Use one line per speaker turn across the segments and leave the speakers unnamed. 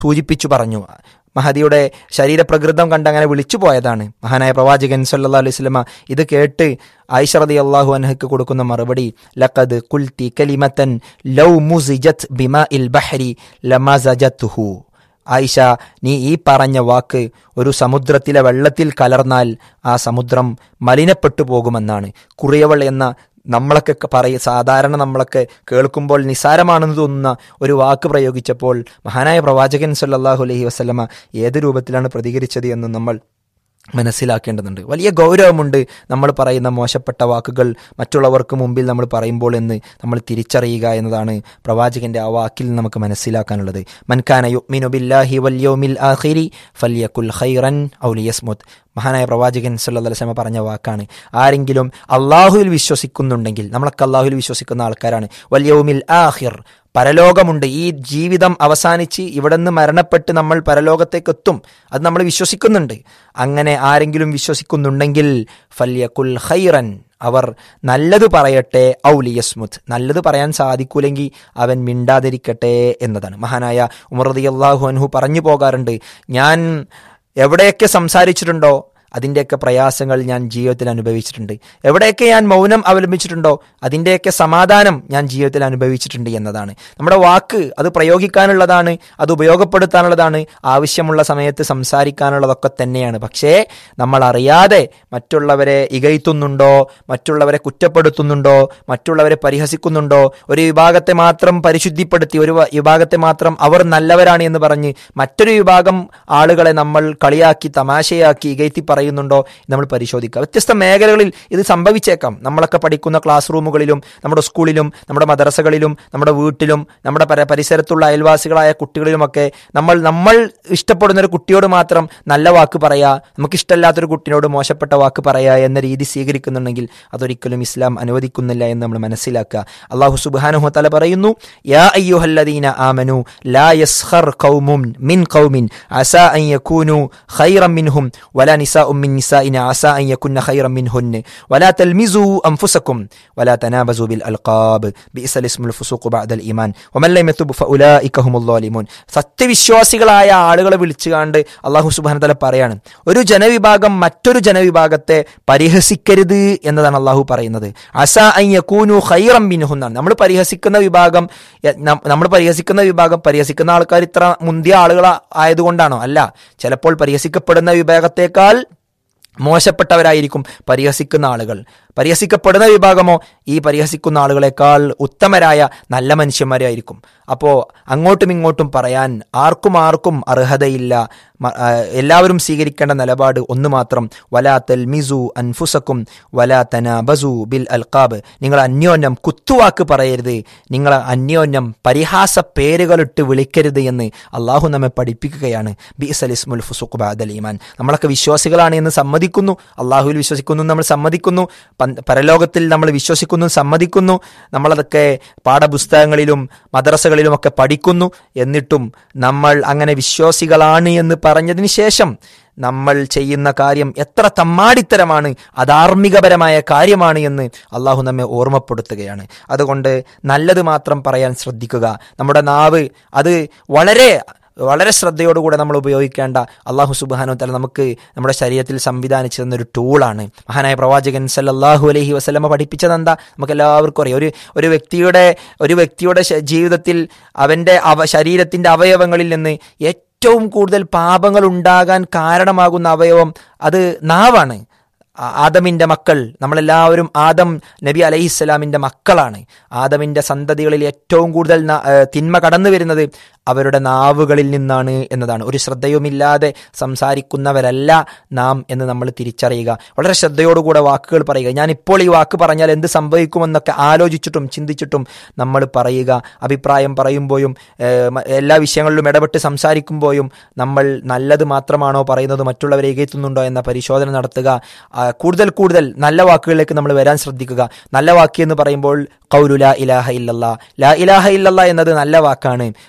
സൂചിപ്പിച്ചു പറഞ്ഞു മഹദിയുടെ ശരീരപ്രകൃതം കണ്ട് അങ്ങനെ വിളിച്ചു പോയതാണ് മഹാനായ പ്രവാചകൻ സല്ലാ അലൈഹി സ്വലമ ഇത് കേട്ട് ആയിഷ റതി അള്ളാഹു അൻഹയ്ക്ക് കൊടുക്കുന്ന മറുപടി ലഖദ് കുൽത്തി കലിമത്തൻ ലൗ മുസിജത് ബിമ ഇൽ ബഹരി ലമസജത്തുഹു ആയിഷ നീ ഈ പറഞ്ഞ വാക്ക് ഒരു സമുദ്രത്തിലെ വെള്ളത്തിൽ കലർന്നാൽ ആ സമുദ്രം മലിനപ്പെട്ടു പോകുമെന്നാണ് കുറിയവൾ എന്ന നമ്മളൊക്കെ പറയ സാധാരണ നമ്മളൊക്കെ കേൾക്കുമ്പോൾ നിസാരമാണെന്ന് തോന്നുന്ന ഒരു വാക്ക് പ്രയോഗിച്ചപ്പോൾ മഹാനായ പ്രവാചകൻ സല്ലാഹു അലഹി വസ്ലമ ഏത് രൂപത്തിലാണ് പ്രതികരിച്ചത് എന്ന് നമ്മൾ മനസ്സിലാക്കേണ്ടതുണ്ട് വലിയ ഗൗരവമുണ്ട് നമ്മൾ പറയുന്ന മോശപ്പെട്ട വാക്കുകൾ മറ്റുള്ളവർക്ക് മുമ്പിൽ നമ്മൾ പറയുമ്പോൾ എന്ന് നമ്മൾ തിരിച്ചറിയുക എന്നതാണ് പ്രവാചകന്റെ ആ വാക്കിൽ നമുക്ക് മനസ്സിലാക്കാനുള്ളത് മൻകാന യുഗ്മിനു ബില്ലാഹി വല്യോമിൽ ആഖിരി ഫല്യകുൽ ഖൈറൻ ഔലിയസ്മുത് മഹാനായ പ്രവാചകൻ സല്ലല്ലാഹു അലൈഹി വസല്ലം പറഞ്ഞ വാക്കാണ് ആരെങ്കിലും അള്ളാഹുവിൽ വിശ്വസിക്കുന്നുണ്ടെങ്കിൽ നമ്മളൊക്കെ അള്ളാഹുവിൽ വിശ്വസിക്കുന്ന ആൾക്കാരാണ് വല്യവുമിൽ ആഹിർ പരലോകമുണ്ട് ഈ ജീവിതം അവസാനിച്ച് ഇവിടെ നിന്ന് മരണപ്പെട്ട് നമ്മൾ പരലോകത്തേക്ക് എത്തും അത് നമ്മൾ വിശ്വസിക്കുന്നുണ്ട് അങ്ങനെ ആരെങ്കിലും വിശ്വസിക്കുന്നുണ്ടെങ്കിൽ ഫല്യകുൽ ഖൈറൻ അവർ നല്ലത് പറയട്ടെ ഔലിയസ്മുത് നല്ലത് പറയാൻ സാധിക്കൂലെങ്കിൽ അവൻ മിണ്ടാതിരിക്കട്ടെ എന്നതാണ് മഹാനായ ഉമർ റളിയല്ലാഹു അൻഹു പറഞ്ഞു പോകാറുണ്ട് ഞാൻ എവിടെയൊക്കെ സംസാരിച്ചിട്ടുണ്ടോ അതിൻ്റെയൊക്കെ പ്രയാസങ്ങൾ ഞാൻ ജീവിതത്തിൽ അനുഭവിച്ചിട്ടുണ്ട് എവിടെയൊക്കെ ഞാൻ മൗനം അവലംബിച്ചിട്ടുണ്ടോ അതിൻ്റെയൊക്കെ സമാധാനം ഞാൻ ജീവിതത്തിൽ അനുഭവിച്ചിട്ടുണ്ട് എന്നതാണ് നമ്മുടെ വാക്ക് അത് പ്രയോഗിക്കാനുള്ളതാണ് അത് ഉപയോഗപ്പെടുത്താനുള്ളതാണ് ആവശ്യമുള്ള സമയത്ത് സംസാരിക്കാനുള്ളതൊക്കെ തന്നെയാണ് പക്ഷേ നമ്മൾ അറിയാതെ മറ്റുള്ളവരെ ഇകയ്ത്തുന്നുണ്ടോ മറ്റുള്ളവരെ കുറ്റപ്പെടുത്തുന്നുണ്ടോ മറ്റുള്ളവരെ പരിഹസിക്കുന്നുണ്ടോ ഒരു വിഭാഗത്തെ മാത്രം പരിശുദ്ധിപ്പെടുത്തി ഒരു വിഭാഗത്തെ മാത്രം അവർ നല്ലവരാണ് എന്ന് പറഞ്ഞ് മറ്റൊരു വിഭാഗം ആളുകളെ നമ്മൾ കളിയാക്കി തമാശയാക്കി ഇകയ്ത്തി പറയുന്നുണ്ടോ നമ്മൾ പരിശോധിക്കുക വ്യത്യസ്ത മേഖലകളിൽ ഇത് സംഭവിച്ചേക്കാം നമ്മളൊക്കെ പഠിക്കുന്ന ക്ലാസ് റൂമുകളിലും നമ്മുടെ സ്കൂളിലും നമ്മുടെ മദ്രസകളിലും നമ്മുടെ വീട്ടിലും നമ്മുടെ പര പരിസരത്തുള്ള അയൽവാസികളായ കുട്ടികളിലുമൊക്കെ നമ്മൾ നമ്മൾ ഇഷ്ടപ്പെടുന്ന ഒരു കുട്ടിയോട് മാത്രം നല്ല വാക്ക് പറയാ നമുക്ക് ഇഷ്ടമല്ലാത്തൊരു കുട്ടിയോട് മോശപ്പെട്ട വാക്ക് പറയാ എന്ന രീതി സ്വീകരിക്കുന്നുണ്ടെങ്കിൽ അതൊരിക്കലും ഇസ്ലാം അനുവദിക്കുന്നില്ല എന്ന് നമ്മൾ മനസ്സിലാക്കുക അള്ളാഹു സുബാനുഹു തല പറയുന്നു യാ അയ്യുഹല്ലദീന ആമനു ലാ യസ്ഖർ ഖൗമുൻ മിൻ ഖൗമിൻ അസാ അൻ യകൂനു ഖൈറൻ മിൻഹും വലാ നിസാഉ മിൻ നിസാഇന അസാ അൻ യകുന്ന ഖൈറൻ മിൻഹുൻ വലാ തൽമിസു അൻഫുസകും വലാ തനാബസു ബിൽ അൽഖാബ് ബിഇസൽ ഇസ്മുൽ ഫുസൂഖ് ബഅദൽ ഈമാൻ വമൻ ലം യതുബ് ഫഉലൈക ഹുമുൽ ളാലിമൂൻ സത്യവിശ്വാസികളായ ആളുകളെ വിളിച്ചുകാണ്ട് അള്ളാഹു സുബ്ഹാനഹു തആല പറയാണ് ഒരു ജനവിഭാഗം മറ്റൊരു ജനവിഭാഗത്തെ പരിഹസിക്കരുത് എന്നതാണ് അള്ളാഹു പറയുന്നത് അസ അൻ യകൂനു ഖൈറൻ മിൻഹും എന്നാണ് നമ്മൾ പരിഹസിക്കുന്ന വിഭാഗം നമ്മൾ പരിഹസിക്കുന്ന വിഭാഗം പരിഹസിക്കുന്ന ആൾക്കാർ ഇത്ര മുന്തിയ ആളുകൾ ആയതുകൊണ്ടാണോ അല്ല ചിലപ്പോൾ പരിഹസിക്കപ്പെടുന്ന വിഭാഗത്തേക്കാൾ മോശപ്പെട്ടവരായിരിക്കും പരിഹസിക്കുന്ന ആളുകൾ പരിഹസിക്കപ്പെടുന്ന വിഭാഗമോ ഈ പരിഹസിക്കുന്ന ആളുകളെക്കാൾ ഉത്തമരായ നല്ല മനുഷ്യന്മാരായിരിക്കും അപ്പോൾ അങ്ങോട്ടും ഇങ്ങോട്ടും പറയാൻ ആർക്കും ആർക്കും അർഹതയില്ല എല്ലാവരും സ്വീകരിക്കേണ്ട നിലപാട് ഒന്ന് മാത്രം വലാ തൽമിസു അൻഫുസക്കും വലാ തനാബസു ബിൽ അൽക്കാബ് നിങ്ങൾ അന്യോന്യം കുത്തുവാക്ക് പറയരുത് നിങ്ങൾ അന്യോന്യം പരിഹാസ പേരുകളിട്ട് വിളിക്കരുത് എന്ന് അള്ളാഹു നമ്മെ പഠിപ്പിക്കുകയാണ് ബി സലിസ്മുൽ ഫുസുഖ് ബാദൽ ഈമാൻ നമ്മളൊക്കെ വിശ്വാസികളാണ് എന്ന് സമ്മതിക്കുന്നു അള്ളാഹുവിൽ വിശ്വസിക്കുന്നു നമ്മൾ സമ്മതിക്കുന്നു പരലോകത്തിൽ നമ്മൾ വിശ്വസിക്കുന്നു സമ്മതിക്കുന്നു നമ്മളതൊക്കെ പാഠപുസ്തകങ്ങളിലും മദ്രസകളിലും ഒക്കെ പഠിക്കുന്നു എന്നിട്ടും നമ്മൾ അങ്ങനെ വിശ്വാസികളാണ് എന്ന് പറഞ്ഞതിന് ശേഷം നമ്മൾ ചെയ്യുന്ന കാര്യം എത്ര തമ്മാടിത്തരമാണ് അധാർമികപരമായ കാര്യമാണ് എന്ന് അള്ളാഹു നമ്മെ ഓർമ്മപ്പെടുത്തുകയാണ് അതുകൊണ്ട് നല്ലത് മാത്രം പറയാൻ ശ്രദ്ധിക്കുക നമ്മുടെ നാവ് അത് വളരെ വളരെ ശ്രദ്ധയോടുകൂടെ നമ്മൾ ഉപയോഗിക്കേണ്ട അള്ളാഹു സുബാനു തല നമുക്ക് നമ്മുടെ ശരീരത്തിൽ സംവിധാനിച്ചു തന്നൊരു ടൂളാണ് മഹാനായ പ്രവാചകൻ സല്ലല്ലാഹു അലൈഹി വസ്ലമ പഠിപ്പിച്ചത് എന്താ നമുക്ക് എല്ലാവർക്കും അറിയാം ഒരു ഒരു വ്യക്തിയുടെ ഒരു വ്യക്തിയുടെ ജീവിതത്തിൽ അവൻ്റെ അവ ശരീരത്തിൻ്റെ അവയവങ്ങളിൽ നിന്ന് ഏറ്റവും കൂടുതൽ പാപങ്ങൾ ഉണ്ടാകാൻ കാരണമാകുന്ന അവയവം അത് നാവാണ് ആദമിൻ്റെ മക്കൾ നമ്മളെല്ലാവരും ആദം നബി അലൈഹിസ്സലാമിൻ്റെ മക്കളാണ് ആദമിൻ്റെ സന്തതികളിൽ ഏറ്റവും കൂടുതൽ തിന്മ കടന്നു വരുന്നത് അവരുടെ നാവുകളിൽ നിന്നാണ് എന്നതാണ് ഒരു ശ്രദ്ധയുമില്ലാതെ സംസാരിക്കുന്നവരല്ല നാം എന്ന് നമ്മൾ തിരിച്ചറിയുക വളരെ ശ്രദ്ധയോടുകൂടെ വാക്കുകൾ പറയുക ഞാൻ ഇപ്പോൾ ഈ വാക്ക് പറഞ്ഞാൽ എന്ത് സംഭവിക്കുമെന്നൊക്കെ ആലോചിച്ചിട്ടും ചിന്തിച്ചിട്ടും നമ്മൾ പറയുക അഭിപ്രായം പറയുമ്പോഴും എല്ലാ വിഷയങ്ങളിലും ഇടപെട്ട് സംസാരിക്കുമ്പോഴും നമ്മൾ നല്ലത് മാത്രമാണോ പറയുന്നത് മറ്റുള്ളവരെ ഏകെത്തുന്നുണ്ടോ എന്ന പരിശോധന നടത്തുക കൂടുതൽ കൂടുതൽ നല്ല വാക്കുകളിലേക്ക് നമ്മൾ വരാൻ ശ്രദ്ധിക്കുക നല്ല വാക്ക് എന്ന് പറയുമ്പോൾ കൗലു ലാ ഇലാഹ ഇല്ലല്ല ലാ ഇലാഹ ഇല്ലല്ല എന്നത് നല്ല വാക്കാണ് ഖുർആൻ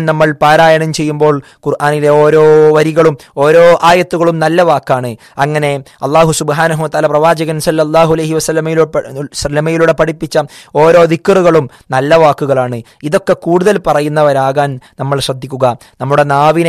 ഖുർആൻ നമ്മൾ പാരായണം ചെയ്യുമ്പോൾ ഖുർആനിലെ ഓരോ വരികളും ഓരോ ആയത്തുകളും നല്ല വാക്കാണ് അങ്ങനെ അള്ളാഹു സുബാനഹു താല പ്രവാചകൻ സല്ലല്ലാഹു അലൈഹി വസല്ലമയിലൂടെ സല്ലമയിലൂടെ പഠിപ്പിച്ച ഓരോ ദിക്കറുകളും നല്ല വാക്കുകളാണ് ഇതൊക്കെ കൂടുതൽ പറയുന്നവരാകാൻ നമ്മൾ ശ്രദ്ധിക്കുക നമ്മുടെ നാവിനെ